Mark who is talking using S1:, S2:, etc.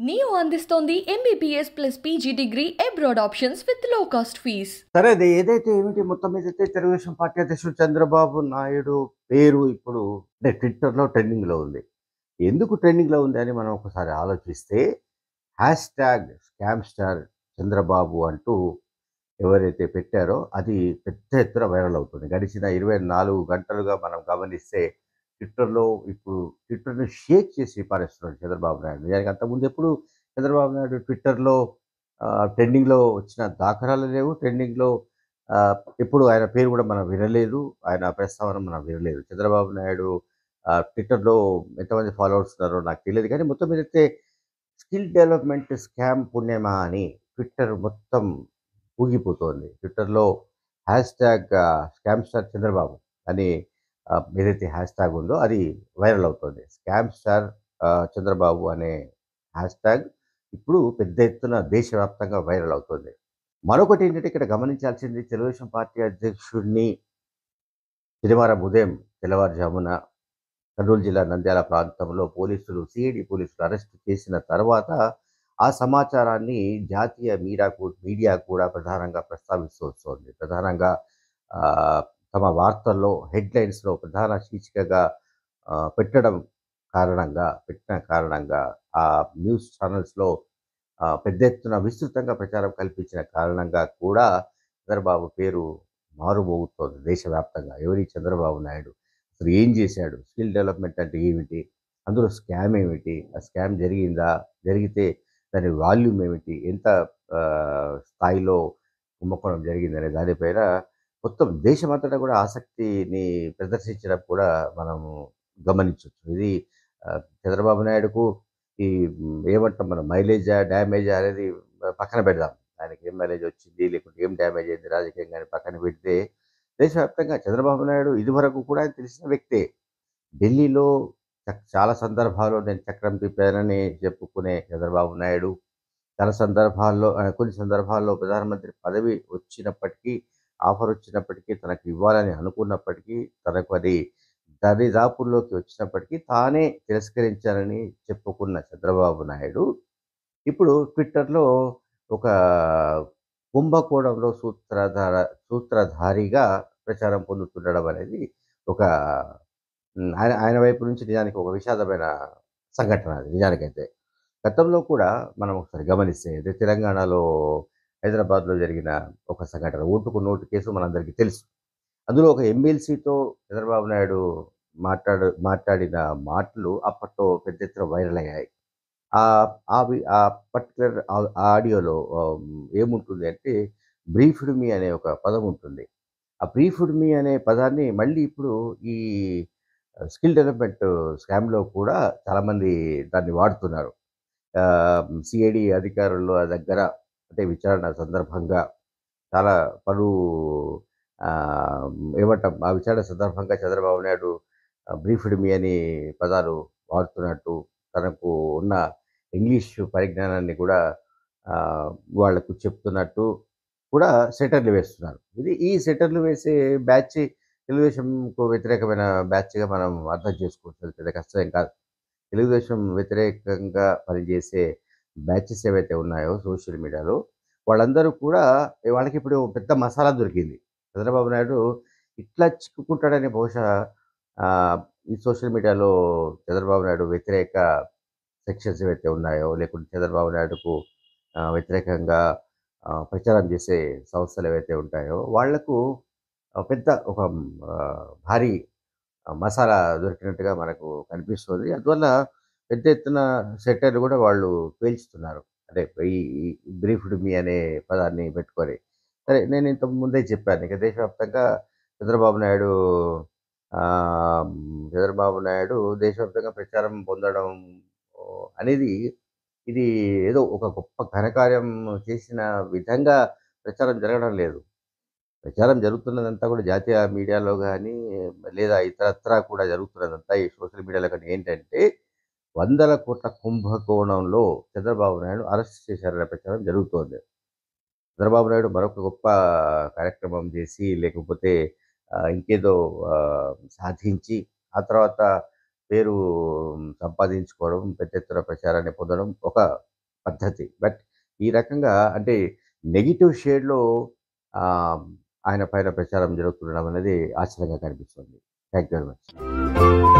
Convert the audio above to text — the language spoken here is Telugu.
S1: నియో అందిస్తోంది MBBS plus PG degree abroad options with low cost fees
S2: సరే అది ఏదైతే ఏమిటి మొత్తం మీద అయితే తెలుగుదేశం పార్టీ అధ్యక్షుడు చంద్రబాబు నాయుడు పేరు ఇప్పుడు అంటే ట్విట్టర్లో ట్రెండింగ్లో ఉంది ఎందుకు ట్రెండింగ్లో ఉంది అని మనం ఒకసారి ఆలోచిస్తే hashtag scam star Chandrababu అంటూ ఎవరైతే పెట్టారో అది పెద్ద ఎత్తున వైరల్ అవుతుంది గడిచిన ఇరవై నాలుగు గంటలుగా మనం గమనిస్తే ట్విట్టర్లో ఇప్పుడు ట్విట్టర్ను షేక్ చేసి పారేస్తున్నాడు చంద్రబాబు నాయుడు నిజానికి అంతకుముందు ఎప్పుడు చంద్రబాబు నాయుడు ట్విట్టర్లో ఆ, ట్రెండింగ్లో వచ్చిన దాఖలాలు లేవు ట్రెండింగ్లో ఆ, ఎప్పుడు ఆయన పేరు కూడా మనం వినలేదు ఆయన ప్రస్తావన మనం వినలేదు చంద్రబాబు నాయుడు ఆ, ట్విట్టర్లో ఎంతమంది ఫాలోవర్స్ ఉన్నారో నాకు తెలియదు కానీ మొత్తం మీద అయితే స్కిల్ డెవలప్మెంట్ స్కామ్ పుణ్యమా అని ట్విట్టర్ మొత్తం ఊగిపోతోంది ట్విట్టర్లో hashtag scam star Chandrababu అని ఆ, ఏదైతే హ్యాష్ ట్యాగ్ ఉందో అది వైరల్ అవుతుంది స్కామ్ స్టార్ ఆ, చంద్రబాబు అనే హ్యాష్ ట్యాగ్ ఇప్పుడు పెద్ద ఎత్తున దేశవ్యాప్తంగా వైరల్ అవుతుంది మరొకటి ఏంటంటే ఇక్కడ గమనించాల్సింది తెలుగుదేశం పార్టీ అధ్యక్షుడిని శనివారం ఉదయం తెల్లవారుజామున కర్నూలు జిల్లా నంద్యాల ప్రాంతంలో పోలీసులు సిఐడి పోలీసులు అరెస్ట్ చేసిన తర్వాత ఆ సమాచారాన్ని జాతీయ మీడియా కూ- మీడియా కూడా ప్రధానంగా ప్రస్తావిస్తూ వస్తోంది ప్రధానంగా ఆ, తమ వార్తల్లో హెడ్లైన్స్లో ప్రధాన శీర్షికగా ఆ, పెట్టడం కారణంగా పెట్టిన కారణంగా ఆ న్యూస్ ఛానల్స్లో ఆ, పెద్ద ఎత్తున విస్తృతంగా ప్రచారం కల్పించిన కారణంగా కూడా చంద్రబాబు పేరు మారుమోగుతోంది దేశవ్యాప్తంగా ఎవరి చంద్రబాబు నాయుడు అసలు ఏం చేశాడు స్కిల్ డెవలప్మెంట్ అంటే ఏమిటి అందులో స్కామ్ ఏమిటి ఆ స్కామ్ జరిగిందా జరిగితే దాని వాల్యూమ్ ఏమిటి ఎంత ఆ, స్థాయిలో కుంభకోణం జరిగిందనే దానిపైన మొత్తం దేశమంతటా కూడా ఆసక్తిని ప్రదర్శించడం కూడా మనము గమనించవచ్చు ఇది ఆ, చంద్రబాబు నాయుడుకు ఈ మ్, ఏమంటాం మనం మైలేజా డ్యామేజా అనేది పక్కన పెడదాం ఆయనకి ఏం మైలేజ్ వచ్చింది లేకుంటే ఏం డ్యామేజ్ అయింది రాజకీయంగా అని పక్కన పెడితే దేశవ్యాప్తంగా చంద్రబాబు నాయుడు ఇదివరకు కూడా ఆయన తెలిసిన వ్యక్తే ఢిల్లీలో చ- చాలా సందర్భాల్లో నేను చక్రం తిప్పానని చెప్పుకునే చంద్రబాబు నాయుడు చాలా సందర్భాల్లో ఆ, కొన్ని సందర్భాల్లో ప్రధానమంత్రి పదవి వచ్చినప్పటికీ ఆఫర్ వచ్చినప్పటికీ తనకు ఇవ్వాలని అనుకున్నప్పటికీ తనకు అది దరిదాపుల్లోకి వచ్చినప్పటికీ తానే తిరస్కరించానని చెప్పుకున్న చంద్రబాబు నాయుడు ఇప్పుడు ట్విట్టర్లో ఒక కుంభకోణంలో సూత్రధార సూత్రధారిగా ప్రచారం పొందుతుండడం అనేది ఒక ఉమ్, ఆయన ఆయన వైపు నుంచి నిజానికి ఒక విషాదమైన సంఘటన అది నిజానికైతే గతంలో కూడా మనం ఒకసారి గమనిస్తే అదే తెలంగాణలో హైదరాబాద్లో జరిగిన ఒక సంఘటన ఓటుకు నోటు కేసు మనందరికీ తెలుసు అందులో ఒక ఎమ్మెల్సీతో చంద్రబాబు నాయుడు మాట్లాడు మాట్లాడిన మాటలు అప్పట్లో పెద్ద ఎత్తున వైరల్ అయ్యాయి ఆ ఆ వి- ఆ పర్టికులర్ ఆడియోలో ఏముంటుంది అంటే బ్రీఫ్డ్ మీ అనే ఒక పదం ఉంటుంది ఆ బ్రీఫ్డ్ మీ అనే పదాన్ని మళ్ళీ ఇప్పుడు ఈ స్కిల్ డెవలప్మెంట్ స్కామ్లో కూడా చాలామంది దాన్ని వాడుతున్నారు సిఐడి అధికారుల దగ్గర అంటే విచారణ సందర్భంగా చాలా పలు ఆ, ఏమంటాం ఆ విచారణ సందర్భంగా చంద్రబాబు నాయుడు బ్రీఫ్డ్ మీ అని పదాలు వాడుతున్నట్టు తనకు ఉన్న ఇంగ్లీష్ పరిజ్ఞానాన్ని కూడా ఆ, వాళ్లకు చెప్తున్నట్టు కూడా సెటర్లు వేస్తున్నారు ఇది ఈ సెటర్లు వేసే బ్యాచ్ తెలుగుదేశంకు వ్యతిరేకమైన బ్యాచ్గా మనం అర్థం చేసుకోవచ్చు అది పెద్ద కష్టం కాదు తెలుగుదేశం వ్యతిరేకంగా పనిచేసే బ్యాచెస్ ఏవైతే ఉన్నాయో సోషల్ మీడియాలో వాళ్ళందరూ కూడా వాళ్ళకి ఇప్పుడు పెద్ద మసాలా దొరికింది చంద్రబాబు నాయుడు ఇట్లా చిక్కుకుంటాడని బహుశా ఆ, ఈ సోషల్ మీడియాలో చంద్రబాబు నాయుడు వ్యతిరేక సెక్షన్స్ ఏవైతే ఉన్నాయో లేకుంటే చంద్రబాబు నాయుడుకు ఆ, వ్యతిరేకంగా ఆ, ప్రచారం చేసే సంస్థలు ఏవైతే ఉంటాయో వాళ్లకు ఆ, పెద్ద ఒక ఆ, భారీ ఆ, మసాలా దొరికినట్టుగా మనకు కనిపిస్తుంది అందువల్ల పెద్ద ఎత్తున సెటర్లు కూడా వాళ్ళు పేల్చుతున్నారు అంటే ఈ బ్రీఫ్డ్ మీ అనే పదాన్ని పెట్టుకొని సరే నేను ఇంత ముందే చెప్పాను ఇక దేశవ్యాప్తంగా చంద్రబాబు నాయుడు ఆ, చంద్రబాబు నాయుడు దేశవ్యాప్తంగా ప్రచారం పొందడం ఓ, అనేది ఇది ఏదో ఒక గొప్ప ఘనకార్యం చేసిన విధంగా ప్రచారం జరగడం లేదు ప్రచారం జరుగుతున్నదంతా కూడా జాతీయ మీడియాలో కానీ లేదా ఇతరత్రా కూడా జరుగుతున్నదంతా ఈ సోషల్ మీడియాలో కానీ ఏంటంటే వందల కోట్ల కుంభకోణంలో చంద్రబాబు నాయుడు అరెస్ట్ చేశారనే ప్రచారం జరుగుతోంది చంద్రబాబు నాయుడు మరొక గొప్ప కార్యక్రమం చేసి లేకపోతే ఆ, ఇంకేదో ఆ, సాధించి ఆ తర్వాత పేరు సంపాదించుకోవడం పెద్ద ఎత్తున ప్రచారాన్ని పొందడం ఒక పద్ధతి బట్ ఈ రకంగా అంటే నెగిటివ్ షేడ్లో ఆయన పైన ప్రచారం జరుగుతుండడం అనేది ఆశ్చర్యంగా కనిపిస్తుంది థ్యాంక్ యూ వెరీ మచ్